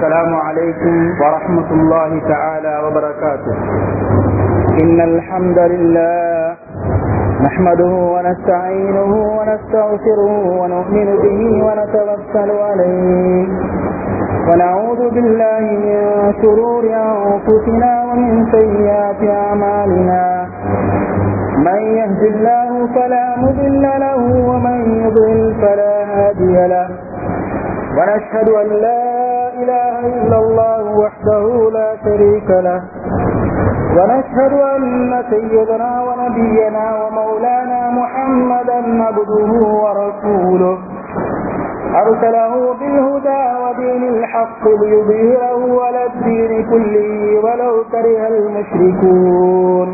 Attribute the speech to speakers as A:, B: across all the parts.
A: السلام عليكم ورحمة الله تعالى وبركاته إن الحمد لله نحمده ونستعينه ونستغفره ونؤمن به ونتوكل عليه ونعوذ بالله من شرور أنفسنا ومن سيئات أعمالنا من يهد الله فلا مضل له ومن يضلل فلا هادي له ونشهد أن لا إله إلا الله وحده لا شريك له ونشهد أن سيدنا ونبينا ومولانا محمدا عبده ورسوله أرسله بالهدى ودين الحق ليظهره على الدين كله ولو كره المشركون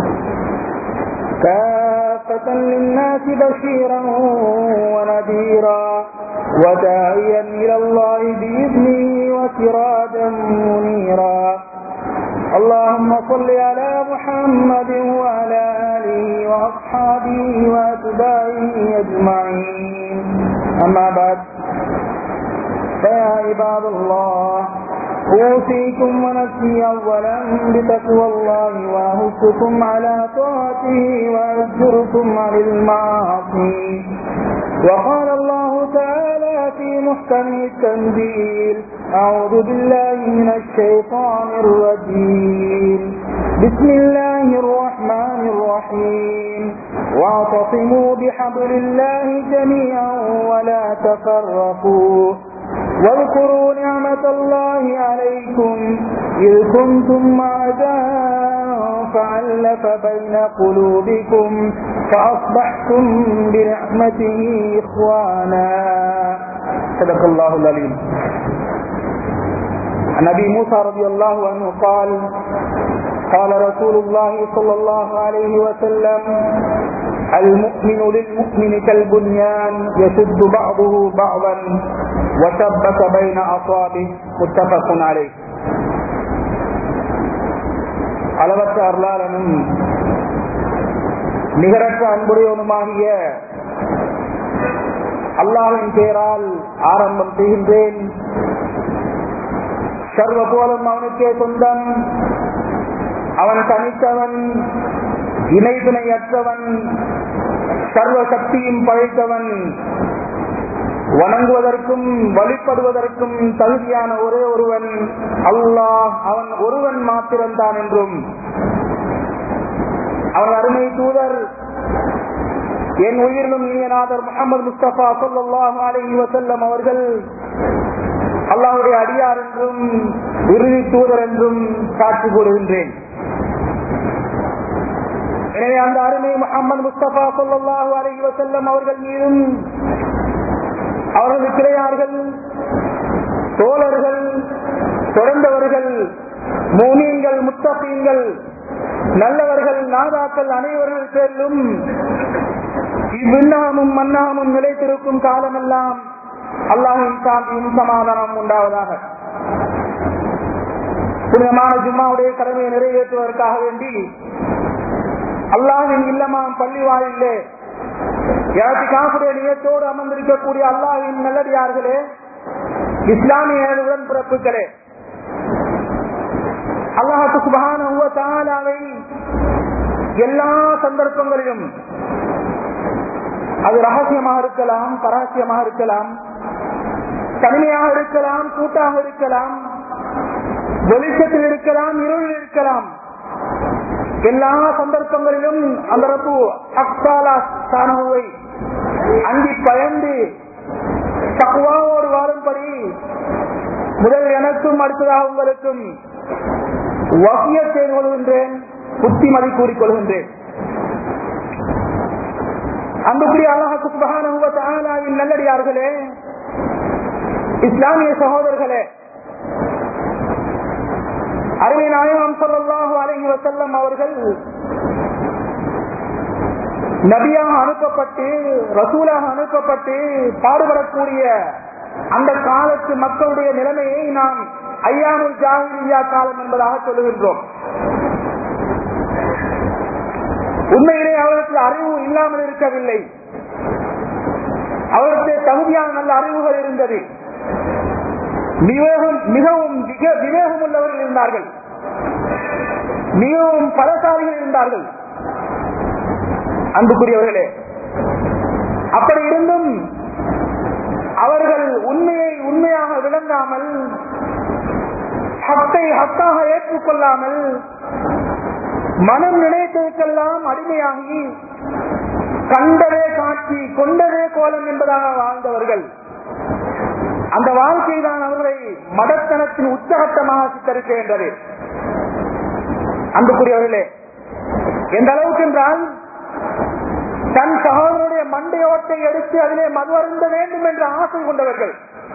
A: كافة للناس بشيرا ونذيرا وداعيا إلى الله بإذنه وسراجا منيرا اللهم صل على محمد وعلى آله وأصحابه وأتباعه أجمعين أما بعد فيا عباد الله أوصيكم ونفسي أولا بتقوى الله وأهفكم على طاعته وأجركم عن المعاصي وقال الله تعالى في محكم التنزيل أعوذ بالله من الشيطان الرجيم بسم الله الرحمن الرحيم واعتصموا بحبل الله جميعا ولا تفرقوا واذكروا نعمة الله عليكم إذ كنتم أعداء فألف بين قلوبكم فأصبحتم بنعمته إخوانا صدق الله العليم عن أبي موسى رضي الله عنه قال قال رسول الله صلى الله عليه وسلم المؤمن للمؤمن كالبنيان يشد بعضه بعضا وشبك بين أصابه متفق عليه அளவற்ற அருளாளனும் நிகரற்ற அன்புடையவனுமாகிய அல்லாஹின் பெயரால் ஆரம்பம் செய்கின்றேன் சர்வ போலும் அவனுக்கே சொந்தம் அவன் தனித்தவன் இணை துணையற்றவன் சர்வ சக்தியும் படைத்தவன் வணங்குவதற்கும் வழிபடுவதற்கும் தகுதியான ஒரே ஒருவன் அல்லாஹ் அவன் ஒருவன் மாத்திரம்தான் என்றும் அவன் அருமை தூதர் என் உயிரிலும் இனியநாதர் முகமது முஸ்தபா சொல்லாஹு அலஹி வசல்லம் அவர்கள் அல்லாஹுடைய அடியார் என்றும் இறுதி தூதர் என்றும் காட்சி கூறுகின்றேன் எனவே அந்த அருமை முகமது முஸ்தபா சொல்லாஹு அலஹி வசல்லம் அவர்கள் மீதும் அவரது கிளையார்கள் தோழர்கள் தொடர்ந்தவர்கள் மூமீன்கள் முத்தப்பீன்கள் நல்லவர்கள் நாதாக்கள் அனைவர்கள் பேரிலும் இவ்விண்ணகமும் மன்னகமும் நிலைத்திருக்கும் காலமெல்லாம் அல்லாஹின் சாந்தியும் சமாதானம் உண்டாவதாக புனிதமான ஜும்மாவுடைய கடமையை நிறைவேற்றுவதற்காக வேண்டி அல்லாஹின் இல்லமாம் பள்ளி வாயிலே எனக்கு காப்புடைய நியத்தோடு அமர்ந்திருக்கக்கூடிய அல்லாஹின் நல்லடியார்களே இஸ்லாமிய உடன்பிறப்புகளே அல்லாஹு சுபகான எல்லா சந்தர்ப்பங்களிலும் அது ரகசியமாக இருக்கலாம் பரகசியமாக இருக்கலாம் தனிமையாக இருக்கலாம் கூட்டாக இருக்கலாம் வெளிச்சத்தில் இருக்கலாம் இருளில் இருக்கலாம் எல்லா சந்தர்ப்பங்களிலும் அந்த ரப்பு அக்சாலா சானவை அங்கி பயந்து தக்குவாவோடு வாழும்படி முதல் எனக்கும் அடுத்ததாக உங்களுக்கும் வசிய செய்து கொள்கின்றேன் புத்திமதி கூறிக்கொள்கின்றேன் அன்புக்குரிய அல்லாஹு சுபகானின் நல்லடியார்களே இஸ்லாமிய சகோதரர்களே அருமை நாயகம் சொல்லல்லாஹு அலஹி வசல்லம் அவர்கள் நபியாக அனுப்பப்பட்டு ரசூலாக அனுப்பப்பட்டு பாடுபடக்கூடிய அந்த காலத்து மக்களுடைய நிலைமையை நாம் ஐயாமுல் ஜாகிரியா காலம் என்பதாக சொல்லுகின்றோம் உண்மையிலே அவர்களுக்கு அறிவு இல்லாமல் இருக்கவில்லை அவர்களுக்கு தகுதியான நல்ல அறிவுகள் இருந்தது மிகவும் மிகவும் மிக- விவேகம் உள்ளவர்கள் இருந்தார்கள் மிகவும் பலசாலிகள் இருந்தார்கள் அன்புக்குரியவர்களே அப்படி இருந்தும் அவர்கள் உண்மையை உண்மையாக விளங்காமல் ஹத்தை ஹத்தாக ஏற்றுக்கொள்ளாமல் மனம் நினைத்ததுக்கெல்லாம் அடிமையாகி கண்டதே காட்சி கொண்டதே கோலம் என்பதாக வாழ்ந்தவர்கள் அந்த வாழ்க்கை தான் அவர்களை மடத்தனத்தின் உச்சகட்டமாக சித்தரிக்கின்றது அன்புக்குரியவர்களே எந்த அளவுக்கு என்றால் தன் சகோதரனுடைய மண்டையோட்டை எடுத்து அதிலே மது அருந்த வேண்டும் என்ற ஆசை கொண்டவர்கள்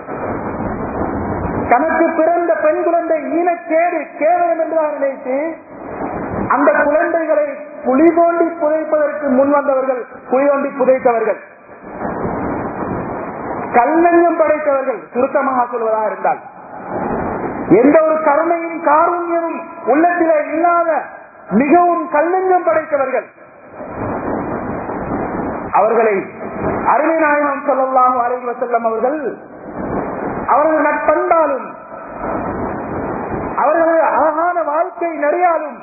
A: தனக்கு பிறந்த பெண் குழந்தை ஈனக்கேடு கேவலம் என்றுதான் நினைத்து அந்த குழந்தைகளை குழி தோண்டி புதைப்பதற்கு முன் வந்தவர்கள் குழி தோண்டி புதைத்தவர்கள் கல்லஞ்சம் படைத்தவர்கள் சுருக்கமாக சொல்வதாக இருந்தால் எந்த ஒரு கருணையும் காருண்யமும் உள்ளத்திலே இல்லாத மிகவும் கல்லஞ்சம் படைத்தவர்கள் அவர்களை அருமை நாயகம் சொல்லலாம் அலைவ செல்லம் அவர்கள் அவர்கள் நட்பண்பாலும் அவர்களது அழகான வாழ்க்கை நெறியாலும்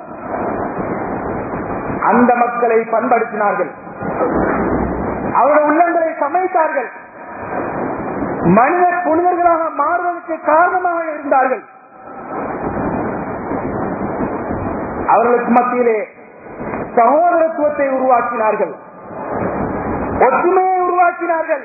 A: அந்த மக்களை பண்படுத்தினார்கள் அவருடைய உள்ளங்களை சமைத்தார்கள் மனித புனிதர்களாக மாறுவதற்கு காரணமாக இருந்தார்கள் அவர்களுக்கு மத்தியிலே சகோதரத்துவத்தை உருவாக்கினார்கள் ஒற்றுமையை உருவாக்கினார்கள்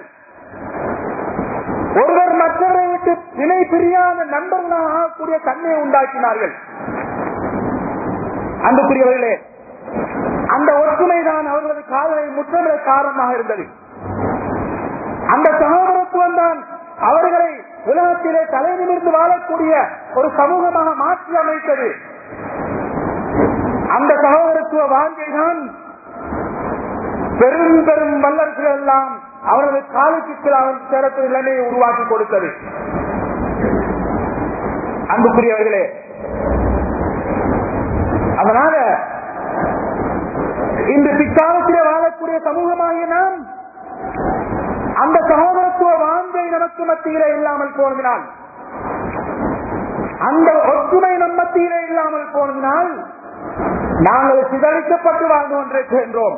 A: ஒருவர் மற்றவரை விட்டு இணை பிரியாத நண்பர்களாக ஆகக்கூடிய தன்மையை உண்டாக்கினார்கள் அன்புக்குரியவர்களே அந்த ஒற்றுமைதான் அவர்களது காதலை முற்றமிட காரணமாக இருந்தது அந்த சகோதரத்துவம் தான் அவர்களை உலகத்திலே தலை நிமிர்ந்து வாழக்கூடிய ஒரு சமூகமாக மாற்றி அமைத்தது அந்த சகோதரத்துவ வாழ்க்கை தான் பெரும் பெரும் வல்லரசுகள் எல்லாம் அவரது காலத்துக்கு அவர் சிறப்பு நிலைமையை உருவாக்கி கொடுத்தது அன்புக்குரியவர்களே அதனால இன்று பிற்காலத்திலே வாழக்கூடிய சமூகமாகிய நாம் அந்த சகோதரத்துவ வாழ்க்கை நமக்கு மத்தியிலே இல்லாமல் போனதினால் அந்த ஒற்றுமை நம் மத்தியிலே இல்லாமல் போனதினால் நாங்கள் சிதறிக்கப்பட்டு வாழ்ந்து கொண்டிருக்கின்றோம்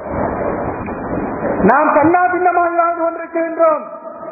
A: நாம் கண்ணா பின்னமாக வாழ்ந்து கொண்டிருக்கின்றோம்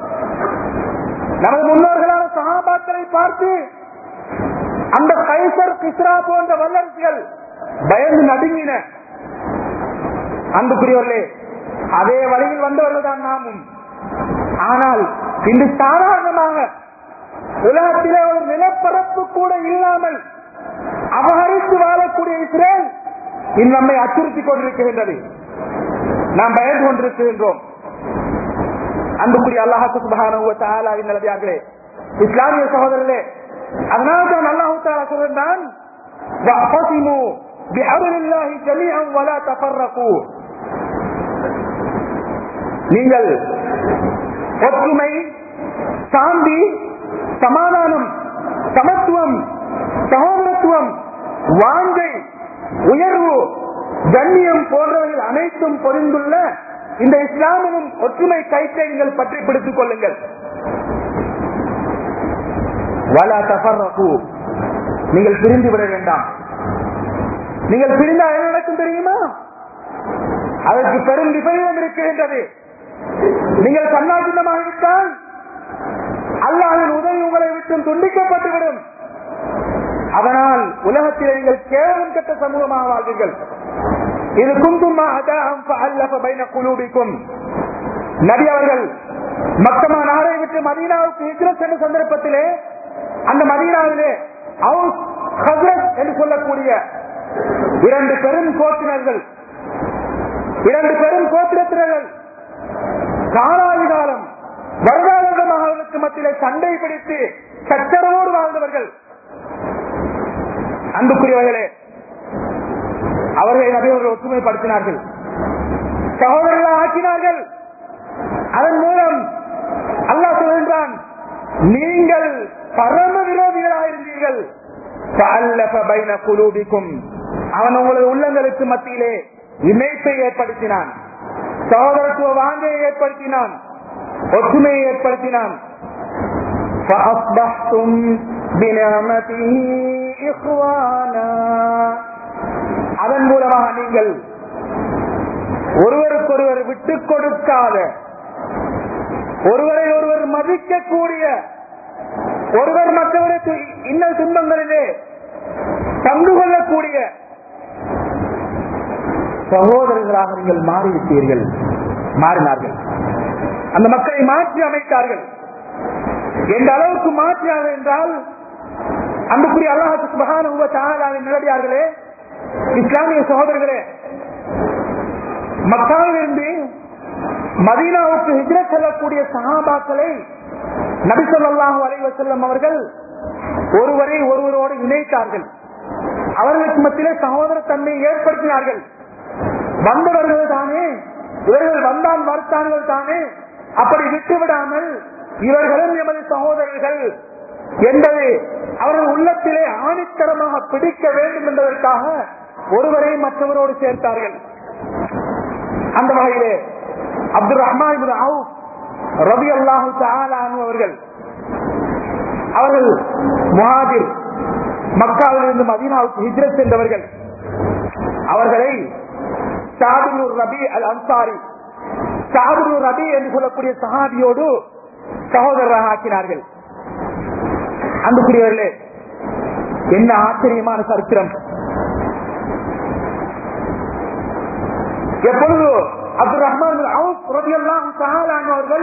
A: நமது முன்னோர்களான சகாபாக்களை பார்த்து அந்த கைசர் கிஸ்ரா போன்ற வல்லரசுகள் பயந்து நடுங்கின அன்புக்குரியவர்களே அதே வழியில் வந்தவர்கள் தான் நாமும் ஆனால் இன்று சாதாரணமாக உலகத்திலே ஒரு நிலப்பரப்பு கூட இல்லாமல் அபகரித்து வாழக்கூடிய இஸ்ரேல் இன்று நம்மை அச்சுறுத்திக் கொண்டிருக்கின்றது நாம் பயந்து கொண்டிருக்கின்றோம் அன்புக்குரிய அல்லாஹு சுபகான நிலவியார்களே இஸ்லாமிய சகோதரர்களே அதனால தான் அல்லாஹு தாலா சொல்கின்றான் "வஅ்தஸிமு பிஹப்லில்லாஹி ஜமீஅன் வலா தஃபர்ரகு." நீங்கள் ஒற்றுமை சாந்தி சமாதானம் சமத்துவம் சகோதரத்துவம் வாங்கை உயர்வு கண்ணியம் போன்றவைகள் அனைத்தும் பொறிந்துள்ள இந்த இஸ்லாமிலும் ஒற்றுமை கைத்தை நீங்கள் பற்றி பிடித்துக் கொள்ளுங்கள் வலா தஃபர்ரகு. நீங்கள் பிரிந்து விட வேண்டாம் நீங்கள் பிரிந்தால் என்ன நடக்கும் தெரியுமா அதற்கு பெரும் விபரீதம் இருக்கின்றது நீங்கள் கண்ணாசின்னமாக விட்டால் அல்லாஹின் உதவி உங்களை விட்டு துண்டிக்கப்பட்டுவிடும் அதனால் உலகத்தில் நீங்கள் கேவலம் கட்ட சமூகமாக வாழ்வீர்கள் இது குந்துமா அதாகம் அல்லப பைன குலூபிக்கும் நபி அவர்கள் மக்கமா நாடை விட்டு மதீனாவுக்கு ஹிஜ்ரத் சென்ற சந்தர்ப்பத்திலே அந்த மதீனாவிலே அவுஸ் ஹஸ்ரத் என்று சொல்லக்கூடிய இரண்டு பெரும் கோத்தினர்கள் இரண்டு பெரும் கோத்திரத்தினர்கள் காலாதிகாலம் வருடாந்திரமாக அவர்களுக்கு மத்தியிலே சண்டை பிடித்து சச்சரவோடு வாழ்ந்தவர்கள் அன்புக்குரியவர்களே அவர்களை நபியவர்கள் ஒற்றுமைப்படுத்தினார்கள் சகோதரர்கள் ஆக்கினார்கள் அதன் மூலம் அல்லாஹ் சொல்கின்றான் நீங்கள் பரம விரோதிகளாக இருந்தீர்கள் فَأَلَّفَ بَيْنَ قُلُوبِكُمْ. அவன் உங்களது உள்ளங்களுக்கு மத்தியிலே இணைப்பை ஏற்படுத்தினான் சகோதரத்துவ வாஞ்சையை ஏற்படுத்தினான் ஒற்றுமையை ஏற்படுத்தினான் فأصبحتم بنعمته إخوانا அதன் மூலமாக நீங்கள் ஒருவருக்கொருவர் விட்டுக் கொடுக்காத ஒருவரை ஒருவர் மதிக்கக்கூடிய ஒருவர் மற்றவருக்கு இன்னல் துன்பங்களிலே பங்கு கொள்ளக்கூடிய சகோதரர்களாக நீங்கள் மாறிவிட்டீர்கள் மாறினார்கள் அந்த மக்களை மாற்றி அமைத்தார்கள் எந்த அளவுக்கு மாற்றினார்கள் என்றால் அன்புக்குரிய அல்லாஹு மகான நிலடியார்களே இஸ்லாமிய சகோதரர்களே மக்காவிலிருந்து மதீனாவுக்கு ஹிஜ்ரத் செல்லக்கூடிய சகாபாக்களை நபிசல்லாஹு அலைவ செல்லம் அவர்கள் ஒருவரை ஒருவரோடு இணைத்தார்கள் அவர்களுக்கு மத்தியிலே சகோதர தன்மையை ஏற்படுத்தினார்கள் வந்தவர்கள் தானே இவர்கள் வந்தால் மறுத்தார்கள் தானே அப்படி விட்டுவிடாமல் இவர்களும் எமது சகோதரர்கள் என்பதை அவர்கள் உள்ளத்திலே ஆணித்தரமாக பிடிக்க வேண்டும் என்பதற்காக ஒருவரை மற்றவரோடு சேர்த்தார்கள் அந்த வகையிலே அப்துல் ரஹ்மான் ரவி அல்லாஹு அவர்கள் அவர்கள் முஹாதிர் மக்காவிலிருந்து மதீனாவுக்கு ஹிஜ்ரத் சென்றவர்கள் அவர்களை சாதுலூர் ரபி அல் அன்சாரி சாதுலூர் ரபி என்று சொல்லக்கூடிய சஹாபியோடு சகோதரராக ஆக்கினார்கள் அன்புக்குரியவர்களே என்ன ஆச்சரியமான சரித்திரம் எப்பொழுது அப்துல் ரஹ்மான் அவர்கள்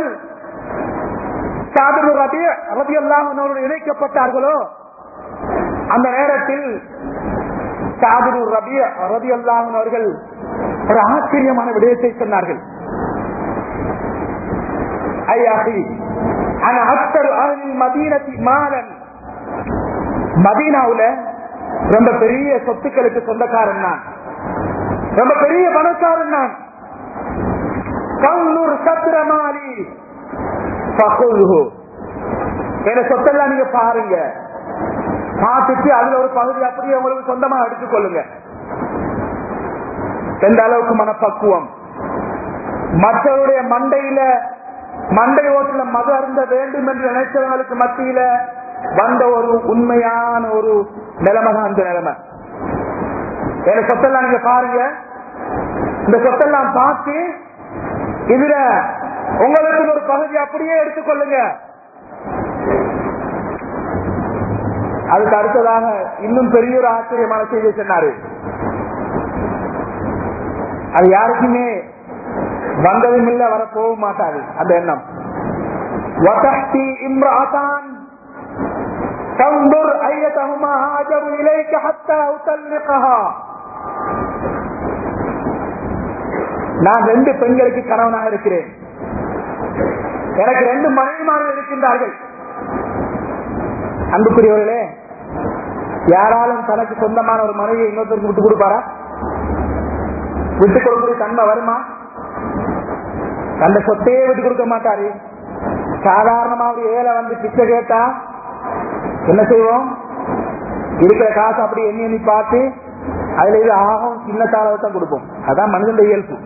A: அவர்கள் இணைக்கப்பட்டார்களோ அந்த நேரத்தில் சாதுரு ரபி ரபி அல்லாஹன் அவர்கள் ஒரு ஆச்சரியமான விடயத்தை சொன்னார்கள் மதீனாவுல ரொம்ப பெரிய சொத்துக்களுக்கு சொந்தக்காரன் நான் ரொம்ப பெரிய பணக்காரன் நான் கல்லூர் சத்திரமாலி என சொத்தெல்லாம் நீங்க பாருங்க பார்த்துட்டு அதுல ஒரு பகுதி அப்படியே உங்களுக்கு சொந்தமா எடுத்துக்கொள்ளுங்க எந்த அளவுக்கு மனப்பக்குவம் மற்றவருடைய மண்டையில மண்டை ஓட்டுல மது அருந்த வேண்டும் என்று நினைச்சவங்களுக்கு மத்தியில வந்த ஒரு உண்மையான ஒரு நிலைமை தான் அந்த நிலைமை என சொத்தெல்லாம் நீங்க பாருங்க இந்த சொத்தெல்லாம் பார்த்து இதுல உங்களுக்கு ஒரு பகுதி அப்படியே எடுத்துக்கொள்ளுங்க அதுக்கு அடுத்ததாக இன்னும் பெரிய ஒரு ஆச்சரியமான செய்தி சொன்னாரு அது யாருக்குமே வந்ததும் இல்ல வர போக மாட்டாது அந்த எண்ணம் இம்ராதான் تنظر أيتهما هاجر إليك حتى أطلقها நான் ரெண்டு பெண்களுக்கு கணவனாக இருக்கிறேன் எனக்கு ரெண்டு மனைவிமார்கள் இருக்கின்றார்கள் அன்புக்குரியவர்களே யாராலும் தனக்கு சொந்தமான ஒரு மனைவியை இன்னொருத்தருக்கு விட்டு கொடுப்பாரா விட்டு கொடுக்கக்கூடிய தன்மை வருமா அந்த சொத்தையே விட்டு கொடுக்க மாட்டாரு சாதாரணமா ஒரு ஏழை வந்து பிச்சை கேட்டா என்ன செய்வோம் இருக்கிற காசு அப்படி எண்ணி எண்ணி பார்த்து அதுல இது ஆகும் சின்ன தாளவை தான் கொடுப்போம் அதான் மனிதனுடைய இயல்பு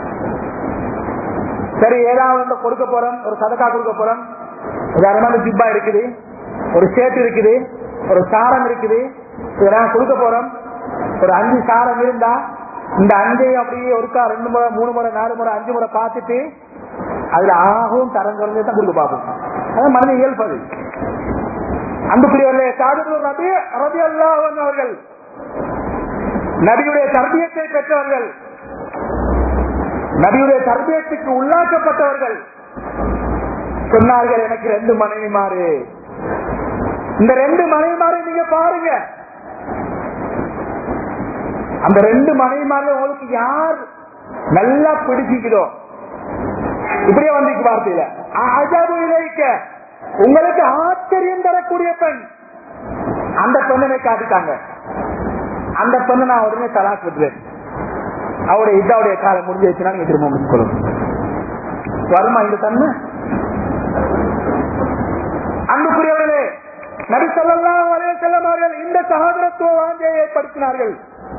A: சரி ஏதாவது கொடுக்க போறோம் ஒரு சதக்கா கொடுக்க போறோம் உதாரணமா ஜிப்பா இருக்குது ஒரு சேட்டு இருக்குது ஒரு சாரம் இருக்குது இதெல்லாம் கொடுக்க போறோம் ஒரு அஞ்சு சாரம் இருந்தா இந்த அஞ்சையும் அப்படியே ஒருக்கா ரெண்டு முறை மூணு முறை நாலு முறை அஞ்சு முறை பார்த்துட்டு அதுல ஆகும் தரம் குறைஞ்சே தான் கொடுக்க பார்ப்போம் அதான் மனித இயல்பு அது அன்புக்குரியவர்களே சாதனூர் நபி ரபி அல்லாஹ் அவர்கள் நபியுடைய தர்பியத்தை பெற்றவர்கள் நபியுடைய தர்பியத்துக்கு உள்ளாக்கப்பட்டவர்கள் சொன்னார்கள் எனக்கு ரெண்டு மனைவிமாறு இந்த ரெண்டு மனைவிமாரை நீங்க பாருங்க அந்த ரெண்டு மனைவிமாரில் உங்களுக்கு யார் நல்லா பிடிச்சிக்குதோ இப்படியே வந்து வார்த்தையில அஜபு இலைக்க உங்களுக்கு ஆச்சரியம் தரக்கூடிய பெண் அந்த பெண்ணை காட்டிட்டாங்க அந்த பெண்ணை நான் உடனே தலாக் விட்டுறேன் அவருடைய இதாவுடைய காலம் முடிஞ்சிருச்சுன்னா நீங்க திரும்ப முடிச்சுக்கணும் வருமா இந்த தன்மை அன்புக்குரியவர்களே நபி சொல்லலாம் வரைய செல்லம் அவர்கள் இந்த சகோதரத்துவ வாஞ்சியை ஏற்படுத்தினார்கள்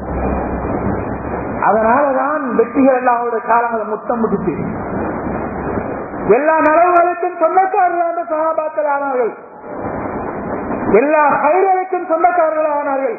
A: அதனாலதான் வெற்றிகள் எல்லாம் அவருடைய காலங்களை முத்தம் முடிச்சு எல்லா நலவுகளுக்கும் சொந்தக்காரர்கள் அந்த சகாபாக்கள் ஆனார்கள் எல்லா கைகளுக்கும் சொந்தக்காரர்கள் ஆனார்கள்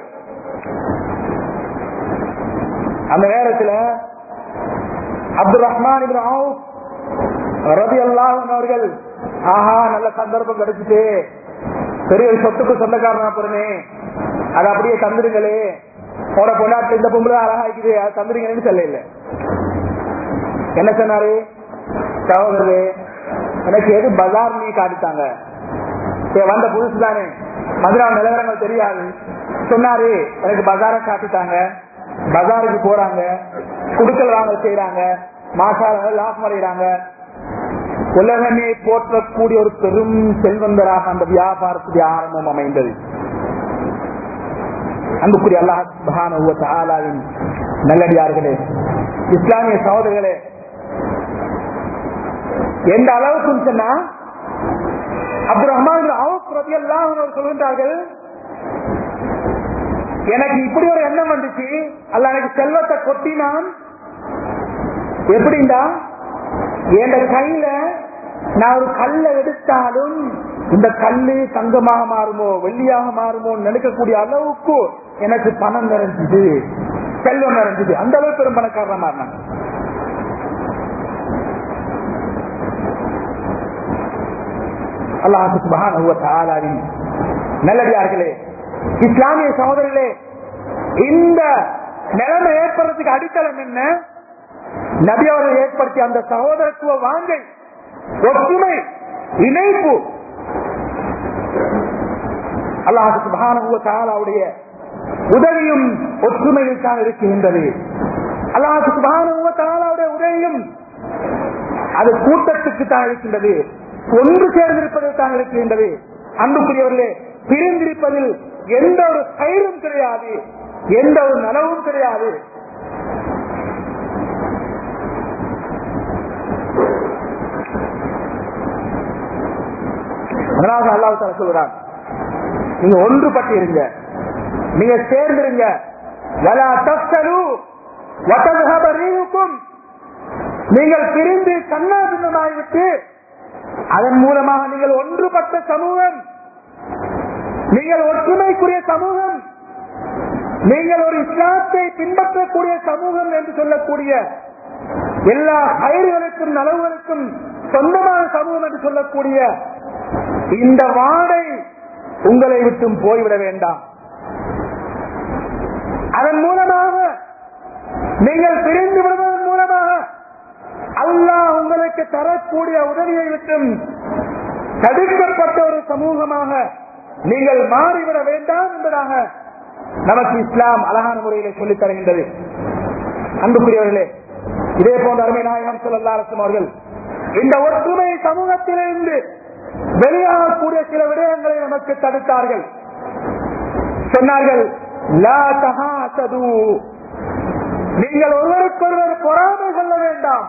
A: அந்த நேரத்தில் அப்துல் ரஹ்மான் ரவி அல்லாஹன் அவர்கள் ஆஹா நல்ல சந்தர்ப்பம் கிடைச்சிட்டு பெரிய சொத்துக்கு சொந்தக்காரனா போறனே அதை அப்படியே தந்துருங்களே போன பொண்ணாட்டு இந்த பொம்பளை அழகா இருக்குது அதை தந்துருங்கன்னு சொல்ல இல்லை என்ன சொன்னாரு சகோதரரு எனக்கு எது பஜார் நீ காட்டிட்டாங்க வந்த புதுசு தானே மதுரா நிலவரங்கள் தெரியாது சொன்னாரு எனக்கு பஜார காட்டிட்டாங்க பஜாருக்கு போறாங்க குடுக்கல் வாங்க செய்யறாங்க மாசால லாபம் அடைகிறாங்க உலகமே போற்றக்கூடிய ஒரு பெரும் செல்வந்தராக அந்த வியாபாரத்துடைய ஆரம்பம் அமைந்தது அன்புக்குரிய அல்லாஹாலாவின் நல்லடியார்களே இஸ்லாமிய சகோதரர்களே எந்த அளவுக்கு சொன்னா அப்துல் ரஹ்மான் ரவி எல்லாம் சொல்கின்றார்கள் எனக்கு இப்படி ஒரு எண்ணம் வந்துச்சு அல்ல எனக்கு செல்வத்தை கொட்டினான் எப்படின்னா என் கையில நான் ஒரு கல்லை எடுத்தாலும் இந்த கல்லு தங்கமாக மாறுமோ வெள்ளியாக மாறுமோ நினைக்கக்கூடிய அளவுக்கு எனக்கு பணம் நிறைஞ்சது செல்வம் நிறைஞ்சது அந்த அளவுக்கு பெரும் பணக்காரனா மாறினாங்க அல்லாஹு சுபஹான் நல்லடியார்களே இஸ்லாமிய சகோதரர்களே இந்த நிலைமை ஏற்படுறதுக்கு அடித்தளம் என்ன நபி அவர்கள் ஏற்படுத்திய அந்த சகோதரத்துவ வாங்கை ஒற்றுமை இணைப்பு அல்லாஹு சுபானுடைய உதவியும் ஒற்றுமையில் தான் இருக்குகின்றது அல்லாஹு சுபானுடைய உதவியும் அது கூட்டத்துக்கு தான் இருக்கின்றது ஒன்று சேர்ந்திருப்பதில் தான் இருக்கின்றது அன்புக்குரியவர்களே பிரிந்திருப்பதில் எந்த ஒரு கயிறும் கிடையாது எந்த ஒரு நலவும் கிடையாது அதனால அல்லாஹ் தால சொல்றான் நீங்க ஒன்றுபட்டு இருங்க நீங்க சேர்ந்துருங்க வலா தப்சலு வதஹப ரீஹுக்கும் நீங்கள் பிரிந்து கண்ணாபின்னமாகிவிட்டு அதன் மூலமாக நீங்கள் ஒன்றுபட்ட சமூகம் நீங்கள் ஒற்றுமைக்குரிய சமூகம் நீங்கள் ஒரு இஸ்லாத்தை பின்பற்றக்கூடிய சமூகம் என்று சொல்லக்கூடிய எல்லா கயிறுகளுக்கும் நலவுகளுக்கும் சொந்தமான சமூகம் என்று சொல்லக்கூடிய இந்த வாடை உங்களை விட்டும் போய்விட வேண்டாம் அதன் மூலமாக நீங்கள் பிரிந்து விடுவதன் மூலமாக அல்லாஹ் உங்களுக்கு தரக்கூடிய உதவியை விட்டும் தடுக்கப்பட்ட ஒரு சமூகமாக நீங்கள் மாறிவிட வேண்டாம் என்பதாக நமக்கு இஸ்லாம் அழகான முறையிலே சொல்லித் தருகின்றது அன்புக்குரியவர்களே இதே போன்ற அருமை நாயகம் சொல்லல்லாரசம் அவர்கள் இந்த ஒற்றுமை சமூகத்திலிருந்து வெளியாகக்கூடிய சில விடயங்களை நமக்கு தடுத்தார்கள் சொன்னார்கள் லா தஹாசது நீங்கள் ஒருவருக்கொருவர் பொறாமை கொள்ள வேண்டாம்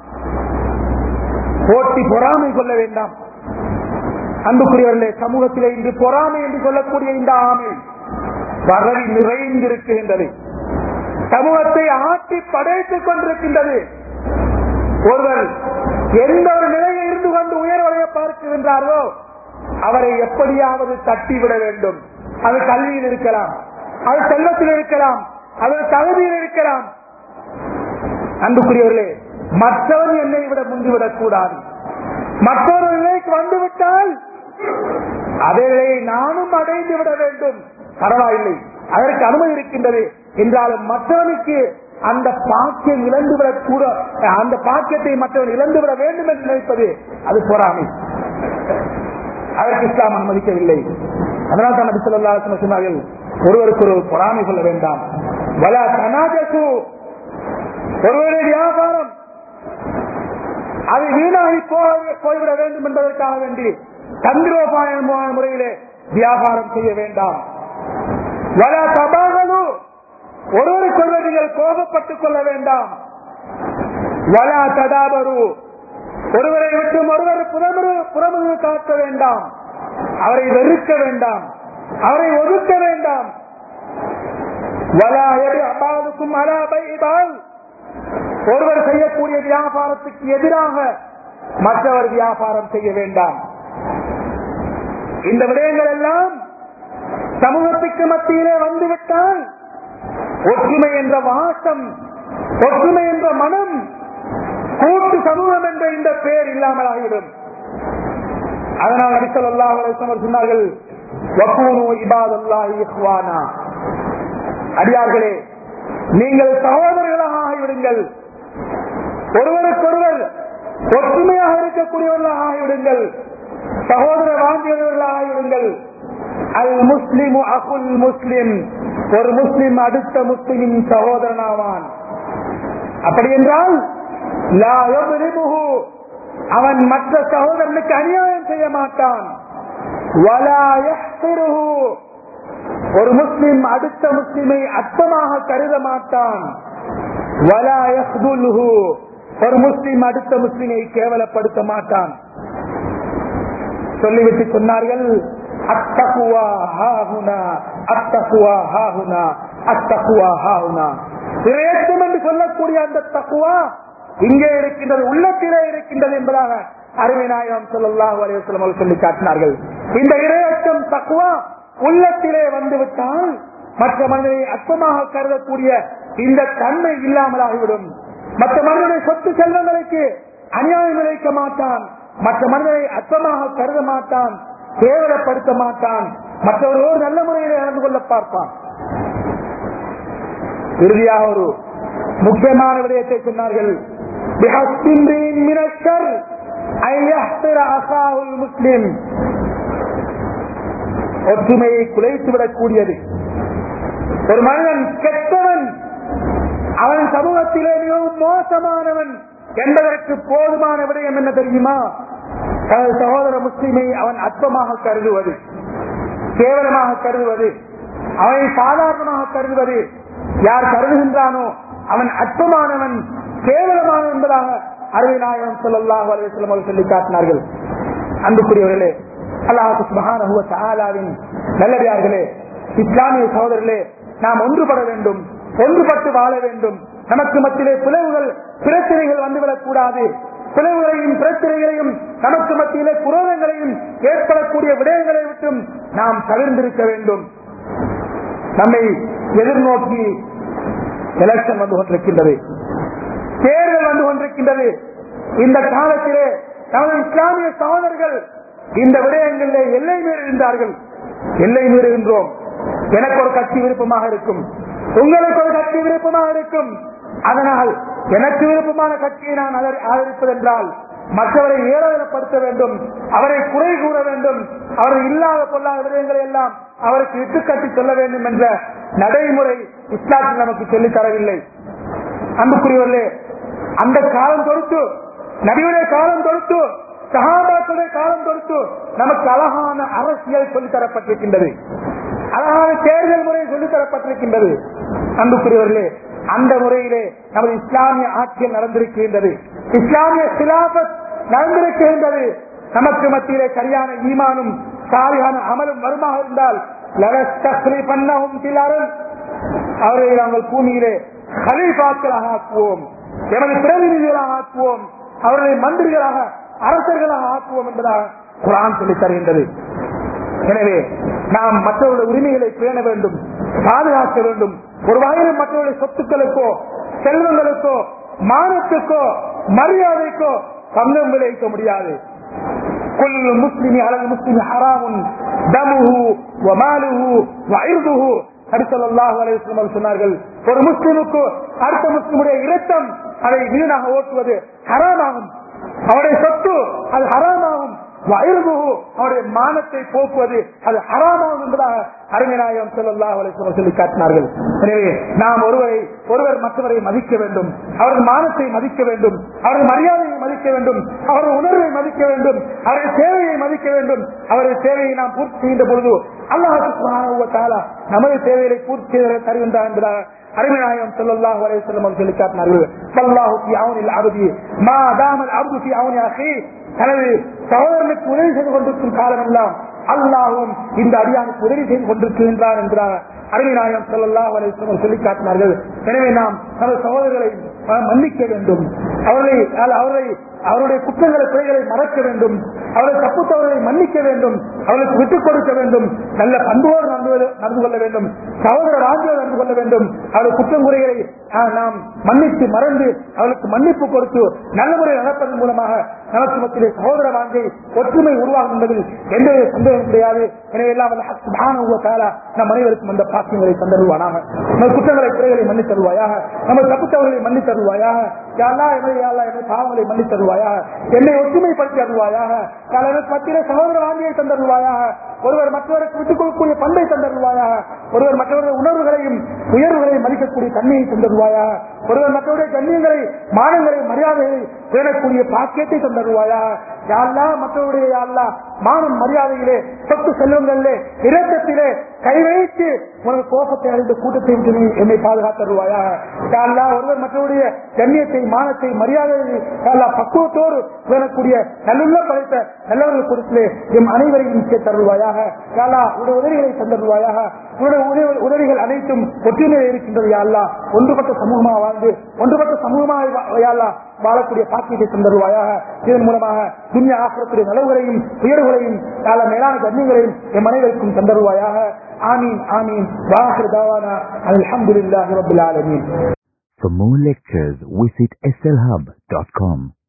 A: போட்டி பொறாமை கொள்ள வேண்டாம் அன்புக்குரியவர்களே சமூகத்திலே இன்று பொறாமை என்று சொல்லக்கூடிய இந்த ஆமை பரவி நிறைந்திருக்கின்றது சமூகத்தை ஆட்டி படைத்துக் கொண்டிருக்கின்றது ஒருவர் எந்த ஒரு நிலையில் இருந்து கொண்டு உயர்வடைய பார்க்கின்றாரோ அவரை எப்படியாவது தட்டிவிட வேண்டும் அது கல்வியில் இருக்கலாம் அது செல்வத்தில் இருக்கலாம் அது தகுதியில் இருக்கலாம் அன்புக்குரியவர்களே மற்றவன் என்னை விட முந்திவிடக் கூடாது மற்றொரு நிலைக்கு வந்துவிட்டால் அதை நானும் அடைந்து விட வேண்டும் பரவாயில்லை அதற்கு அனுமதி இருக்கின்றது என்றாலும் மற்றவனுக்கு அந்த பாக்கியம் இழந்துவிடக் கூட அந்த பாக்கியத்தை மற்றவன் இழந்துவிட வேண்டும் என்று நினைப்பது அது பொறாமை அதற்கு இஸ்லாம் அனுமதிக்கவில்லை அதனால் தான் நபி சொல்லா சொன்னார்கள் ஒருவருக்கு ஒரு பொறாமை கொள்ள வேண்டாம் வல தனாஜசு ஒருவருடைய வியாபாரம் அது வீணாகி போய்விட வேண்டும் என்பதற்காக வேண்டி தந்திரோபாய முறையிலே வியாபாரம் செய்ய வேண்டாம் வல தபாகலு ஒருவருக்கொருவர் நீங்கள் கோபப்பட்டுக் கொள்ள வேண்டாம் வலா தடாபரு ஒருவரை விட்டு ஒருவர் புறமுறு புறமுறு காக்க வேண்டாம் அவரை வெறுக்க வேண்டாம் அவரை ஒதுக்க வேண்டாம் வலா எடு அபாவுக்கும் அலாபைபால் ஒருவர் செய்யக்கூடிய வியாபாரத்துக்கு எதிராக மற்றவர் வியாபாரம் செய்ய வேண்டாம் இந்த விடயங்கள் எல்லாம் சமூகத்துக்கு மத்தியிலே வந்துவிட்டால் ஒற்றுமை என்ற வாசம் ஒற்றுமை என்ற மனம் கூட்டு சமூகம் என்ற இந்த பெயர் இல்லாமலாகிவிடும் அதனால் நபிசல் அல்லாஹ் சொன்னார்கள் வக்கூனு இபாதல்லாஹி இஹ்வானா அடியார்களே நீங்கள் சகோதரர்களாக ஆகிவிடுங்கள் ஒருவருக்கொருவர் ஒற்றுமையாக இருக்கக்கூடியவர்களாக ஆகிவிடுங்கள் சகோதர வாங்கியவர்களாக ஆகிவிடுங்கள் அல் முஸ்லிம் அகுல் முஸ்லிம் ஒரு முஸ்லிம் அடுத்த முஸ்லிமின் சகோதரனாவான் அப்படி என்றால் லா யظلمஹு, அவன் மற்ற சகோதரனுக்கு அநியாயம் செய்ய மாட்டான் வலா யஹ்திருஹு, ஒரு முஸ்லிம் அடுத்த முஸ்லிமை அற்பமாக கருத மாட்டான் வலா யஹ்துல்ஹு, ஒரு முஸ்லிம் அடுத்த முஸ்லிமை கேவலப்படுத்த மாட்டான் சொல்லிவிட்டு சொன்னார்கள் அத்தகுவா ஹாஹுனா அத்தகுவா ஹாஹுனா அத்தகுவா ஹாஹுனா இறையச்சம் என்று சொல்லக்கூடிய அந்த தக்குவா இங்கே இருக்கின்றது உள்ளத்திலே இருக்கின்றது என்பதாக அருமை நாயகம் சொல்லல்லாஹு அலைவசலம் அவர்கள் சொல்லி காட்டினார்கள் இந்த இரையச்சம் தக்குவா உள்ளத்திலே வந்துவிட்டால் மற்ற மனிதனை அற்பமாக கருதக்கூடிய இந்த தன்மை இல்லாமலாகிவிடும் மற்ற மனிதனை சொத்து செல்வங்களுக்கு அநியாயம் இழைக்க மாட்டான் மற்ற மனிதனை அற்பமாக கருத மாட்டான் கேவலப்படுத்த மாட்டான் மற்றவர்களோடு நல்ல முறையில் நடந்து கொள்ள பார்ப்பான் இறுதியாக ஒரு முக்கியமான விடயத்தை சொன்னார்கள் பிஹஸ்தின்றின் மினக்கர் ஐ யஹ்திர அசாஹுல் முஸ்லிம் ஒற்றுமையை குலைத்து விடக்கூடியது ஒரு மனிதன் கெட்டவன் அவன் சமூகத்திலே மிகவும் மோசமானவன் என்பதற்கு போதுமான விடயம் என்ன தெரியுமா தனது சகோதர முஸ்லிமை அவன் அற்பமாக கருதுவது கேவலமாக கருதுவது அவனை சாதாரணமாக கருதுவது யார் கருதுகின்றானோ அவன் அற்பமானவன் கேவலமானவன் என்பதாக அருவிநாயகம் சொல்லல்லாஹு அலுவலம் அவர்கள் சொல்லி காட்டினார்கள் அன்புக்குரியவர்களே அல்லாஹு சுபஹானஹுவ தஆலாவின் நல்லடியார்களே இஸ்லாமிய சகோதரர்களே நாம் ஒன்றுபட வேண்டும் ஒன்றுபட்டு வாழ வேண்டும் நமக்கு மத்தியிலே பிளவுகள் பிரச்சனைகள் வந்துவிடக் கூடாது பிளவுகளையும் பிரச்சனைகளையும் நமக்கு மத்தியிலே குரோதங்களையும் ஏற்படக்கூடிய விடயங்களை விட்டும் நாம் தவிர்ந்திருக்க வேண்டும் நம்மை எதிர்நோக்கி எலெக்ஷன் வந்து கொண்டிருக்கின்றது தேர்தல் வந்து கொண்டிருக்கின்றது இந்த காலத்திலே நமது இஸ்லாமிய சகோதரர்கள் இந்த விடயங்களிலே எல்லை மீறுகின்றார்கள் எல்லை மீறுகின்றோம் எனக்கு ஒரு கட்சி விருப்பமாக இருக்கும் உங்களுக்கு ஒரு கட்சி விருப்பமாக இருக்கும் அதனால் எனக்கு விருப்பமான கட்சியை நான் ஆதரி- ஆதரிப்பதென்றால் மற்றவரை ஏறப்படுத்த வேண்டும் அவரை குறை கூற வேண்டும் அவரை இல்லாத பொல்லாத விடயங்களை எல்லாம் அவருக்கு இட்டுக்கட்டி சொல்ல வேண்டும் என்ற நடைமுறை இஸ்லாத்தில் நமக்கு சொல்லித் தரவில்லை அன்புக்குரியவர்களே அந்த காலம் தொடுத்து நபியுடைய காலம் தொடுத்து சகாபாக்களுடைய காலம் தொடுத்து நமக்கு அழகான அரசியல் சொல்லித் தரப்பட்டிருக்கின்றது அழகான தேர்தல் முறை சொல்லித் தரப்பட்டிருக்கின்றது அன்புக்குரியவர்களே அந்த முறையிலே நமது இஸ்லாமிய ஆட்சியில் நடந்திருக்கின்றது இஸ்லாமிய சிலாபத் நடந்திருக்கின்றது நமக்கு மத்தியிலே சரியான ஈமானும் சாலியான அமலும் வருமாக இருந்தால் லரஸ்தக்ரிபன்னஹும் ஃபில் அர்த். அவர்களை நாங்கள் பூமியிலே கலீஃபாக்களாக ஆக்குவோம் எமது பிரதிநிதிகளாக ஆக்குவோம் அவர்களை மந்திரிகளாக அரசர்களாக ஆக்குவோம் என்பதாக குரான் சொல்லித் தருகின்றது எனவே நாம் மற்றவருடைய உரிமைகளை பேண வேண்டும் பாதுகாக்க வேண்டும் ஒரு வகையில் மற்றவருடைய சொத்துக்களுக்கோ செல்வங்களுக்கோ மானத்துக்கோ மரியாதைக்கோ பங்கம் விளைவிக்க முடியாது كل مسلم على المسلم حرام دمه وماله وعرضه நபி ஸல்லல்லாஹு அலைஹி வஸல்லம் அவர்கள் சொன்னார்கள் ஒரு முஸ்லிமுக்கு அடுத்த முஸ்லிமுடைய இரத்தம் அதை வீணாக ஓட்டுவது ஹராமாகும் அவருடைய சொத்து அது ஹராமாகும் வயர்புகு அவருடைய மானத்தை போக்குவது அது ஹராமாகும் என்பதாக அருமைநாயகம் ஸல்லல்லாஹு அலைஹி வஸல்லம் சொல்லி காட்டினார்கள் எனவே நாம் ஒருவரை ஒருவர் மற்றவரை மதிக்க வேண்டும் அவரது மானத்தை மதிக்க வேண்டும் அவரது மரியாதையை மதிக்க வேண்டும் அவரது உணர்வை மதிக்க வேண்டும் அவரது சேவையை மதிக்க வேண்டும் அவரது சேவையை நாம் பூர்த்தி செய்கின்ற பொழுது அல்லாஹ் சுப்ஹானஹு வ தஆலா நமது தேவைகளை பூர்த்தி செய்து தருகின்றார் என்பதாக அருமைநாயகம் ஸல்லல்லாஹு அலைஹி வஸல்லம் அவர்கள் சொல்லி காட்டினார்கள் ஸல்லல்லாஹு ஃபீ அவுனில் அப்தி மா தாமல் அப்து ஃபீ அவுனி அஹி தனது சகோதரனுக்கு உதவி செய்து கொண்டிருக்கும் காலமெல்லாம் அல்லாஹும் இந்த அடியானுக்கு உதவி செய்து கொண்டிருக்கின்றார் என்கிறார் அருமைநாயகம் ஸல்லல்லாஹு அலைஹி வஸல்லம் சொல்லி காட்டினார்கள் எனவே நாம் நமது சகோதரர்களை அஹ், மன்னிக்க வேண்டும் அவர்களை அவர்களை அவருடைய குற்றங்களை பிழைகளை மறக்க வேண்டும் அவருடைய தப்பு தவறுகளை மன்னிக்க வேண்டும் அவர்களுக்கு விட்டுக் கொடுக்க வேண்டும் நல்ல பண்போடு நடந்து கொள்ள- நடந்து கொள்ள வேண்டும் சகோதர ராஜ்யம் நடந்து கொள்ள வேண்டும் அவருடைய குற்றம் குறைகளை ஆஹ், நாம் மன்னித்து மறந்து அவர்களுக்கு மன்னிப்பு கொடுத்து நல்ல முறையில் நடப்பதன் மூலமாக நமக்கு மத்தியிலே சகோதர வாங்கை ஒற்றுமை உருவாகும் என்பதில் எந்த சந்தேகம் கிடையாது எனவே எல்லாம் வல்ல ஹக் சுப்ஹானஹு வ தஆலா நம் அனைவருக்கும் அந்த பாக்கியங்களை தந்தருவானாக நம்ம குற்றங்களை குறைகளை மன்னித் தருவாயாக நம்ம தப்பு தவறுகளை மன்னித் தருவாயாக யாரா என்னை யாரா என்னை பாவங்களை மன்னித் தருவாயாக என்னை ஒற்றுமைப்படுத்தி தருவாயாக யாரா எனக்கு மத்தியிலே சகோதர வாங்கியை தந்தருவாயாக ஒருவர் மற்றவருக்கு விட்டுக் கொடுக்கக்கூடிய பண்பை தந்தருவாயாக ஒருவர் மற்றவருடைய உணர்வுகளையும் உயர்வுகளையும் மதிக்கக்கூடிய தன்மையை தந்தருவாயாக ஒருவர் மற்றவருடைய கண்ணியங்களை மானங்களை மரியாதைகளை பேணக்கூடிய பாக்கியத்தை தந்தருவாயாக யாழ்லா மற்றவருடைய யாழ்லா மானம் மரியாதையிலே சொத்து செல்வங்களிலே இரத்தத்திலே கை வைத்து உனக்கு கோபத்தை அடைந்த கூட்டத்தை விட்டு நீ என்னை பாதுகாத்தருவாயாக யாழ்லா ஒருவர் மற்றவருடைய கண்ணியத்தை மானத்தை மரியாதையை யாழ்லா பக்குவத்தோடு பேணக்கூடிய நல்லுள்ள படைத்த நல்லவர்கள் கூட்டத்திலே எம் அனைவரையும் சேர்த்தருவாயாக யாழ்லா உடைய உதவிகளை தந்தருவாயாக உன்னுடைய உதவி- உதவிகள் அனைத்தும் ஒற்றுமையில் இருக்கின்றது யாழ்லா ஒன்றுபட்ட சமூகமாக வாழ்ந்து ஒன்றுபட்ட சமூகமாக வா- யாழ்லா வாழக்கூடிய பாக்கியத்தை தந்தருவாயாக இதன் மூலமாக துன்யா ஆசிரத்துடைய நலவுகளையும் உயர்வுகளையும் யாழ மேலான கண்ணியங்களையும் எம் அனைவருக்கும் தந்தருவாயாக ஆமீன் ஆமீன் வாஹிர் தாவானா அல்ஹம்துலில்லாஹி ரப்பில் ஆலமீன்
B: For more lectures, visit slhub.com.